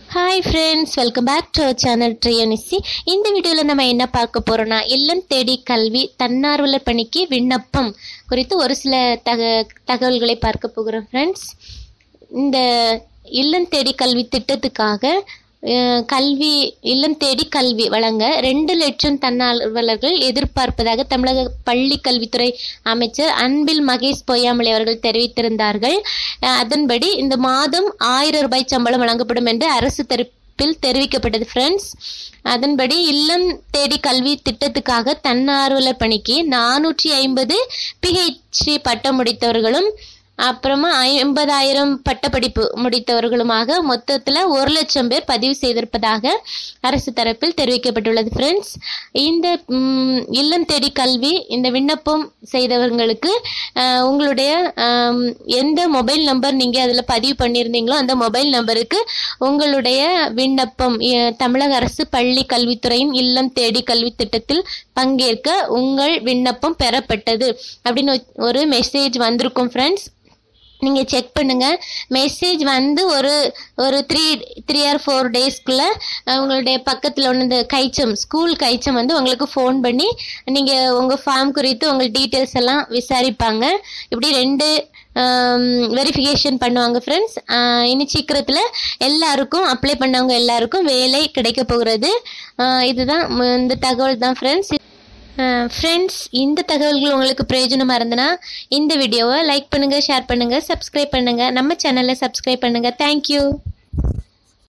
hi friends welcome back to our channel ட்ரியனிசி இந்த வீடியோவில் நம்ம என்ன பார்க்க போகிறோன்னா இல்லம் தேடி கல்வி தன்னார்வலர் பணிக்கு விண்ணப்பம் குறித்து ஒரு சில தக தகவல்களை பார்க்க போகிறோம் ஃப்ரெண்ட்ஸ் இந்த இல்லம் தேடி கல்வி திட்டத்துக்காக அஹ், கல்வி இல்லம் தேடி கல்வி வழங்க ரெண்டு லட்சம் தன்னார்வலர்கள் எதிர்பார்ப்பதாக தமிழக பள்ளி கல்வித்துறை அமைச்சர் அன்பில் மகேஷ் பொய்யாமொழி அவர்கள் தெரிவித்திருந்தார்கள் அஹ், அதன்படி இந்த மாதம் ஆயிரம் ரூபாய் சம்பளம் வழங்கப்படும் என்று அரசு தரப்பில் தெரிவிக்கப்பட்டது ஃப்ரெண்ட்ஸ் அதன்படி இல்லம் தேடி கல்வி திட்டத்துக்காக தன்னார்வலர் பணிக்கு நானூற்றி ஐம்பது பிஹெச்டி பட்டம் முடித்தவர்களும் அப்புறமா ஐம்பதாயிரம் பட்டப்படிப்பு முடித்தவர்களுமாக மொத்தத்தில் ஒரு லட்சம் பேர் பதிவு செய்திருப்பதாக அரசு தரப்பில் தெரிவிக்கப்பட்டுள்ளது ஃப்ரெண்ட்ஸ் இந்த ம், இல்லம் தேடி கல்வி இந்த விண்ணப்பம் செய்தவங்களுக்கு அஹ், உங்களுடைய ஆம், எந்த மொபைல் நம்பர் நீங்கள் அதில் பதிவு பண்ணியிருந்தீங்களோ அந்த மொபைல் நம்பருக்கு உங்களுடைய விண்ணப்பம் எ- தமிழக அரசு பள்ளி கல்வித்துறையின் இல்லம் தேடி கல்வி திட்டத்தில் பங்கேற்க உங்கள் விண்ணப்பம் பெறப்பட்டது அப்படின்னு ஒரு மெசேஜ் வந்திருக்கும் ஃப்ரெண்ட்ஸ் நீங்கள் செக் பண்ணுங்கள் மெசேஜ் வந்து ஒரு ஒரு த்ரீ த்ரீ ஆர் ஃபோர் டேஸ்க்குள்ளே உங்களுடைய பக்கத்தில் ஒன்று இந்த கைச்சம் ஸ்கூல் கைச்சம் வந்து உங்களுக்கு ஃபோன் பண்ணி நீங்கள் உங்கள் ஃபார்ம் குறித்து உங்கள் டீட்டெயில்ஸ் எல்லாம் விசாரிப்பாங்க இப்படி ரெண்டு வெரிஃபிகேஷன் பண்ணுவாங்க ஃப்ரெண்ட்ஸ் இனி சீக்கிரத்தில் எல்லாருக்கும் அப்ளை பண்ணவங்க எல்லாருக்கும் வேலை கிடைக்க போகிறது ஆஹ் இதுதான் ம- இந்த தகவல் தான் ஃப்ரெண்ட்ஸ் ஃப்ரெண்ட்ஸ் இந்த தகவல்கள் உங்களுக்கு பிரயோஜனமாக இருந்தனா இந்த வீடியோவை லைக் பண்ணுங்கள் ஷேர் பண்ணுங்கள் சப்ஸ்கிரைப் பண்ணுங்கள் நம்ம சேனலை சப்ஸ்கிரைப் பண்ணுங்கள் தேங்க்யூ